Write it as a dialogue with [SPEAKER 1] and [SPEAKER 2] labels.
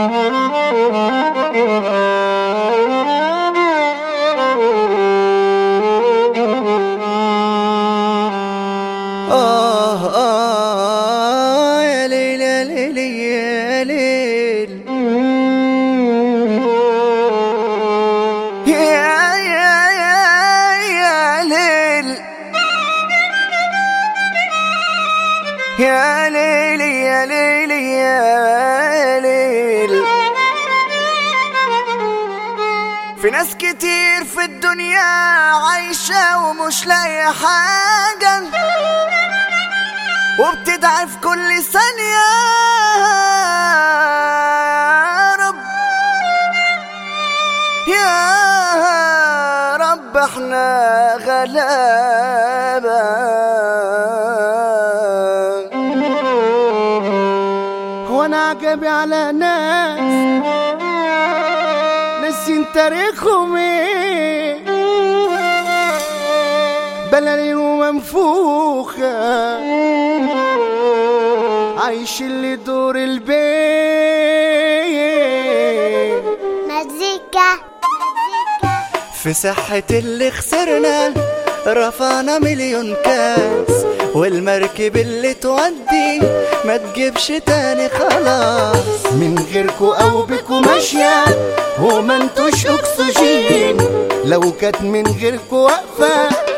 [SPEAKER 1] آه آه يا ليل يا ليل يا ليل يا يا يا يا ليل يا ليل يا ليل يا ليل في ناس كتير في الدنيا عايشة ومش لاقية حاجة وبتدعي في كل ثانية يا رب يا رب احنا غلابة هو انا عجبي على ناس ناسين تاريخهم ايه بلالين ومنفوخة عايش اللي دور البيت
[SPEAKER 2] مزيكا
[SPEAKER 1] في صحة اللي خسرنا رفعنا مليون كاس والمركب اللي تودي ما تجيبش تاني خلاص من غيركو او بكو ماشية وما انتوش اكسجين لو كانت من غيركو واقفة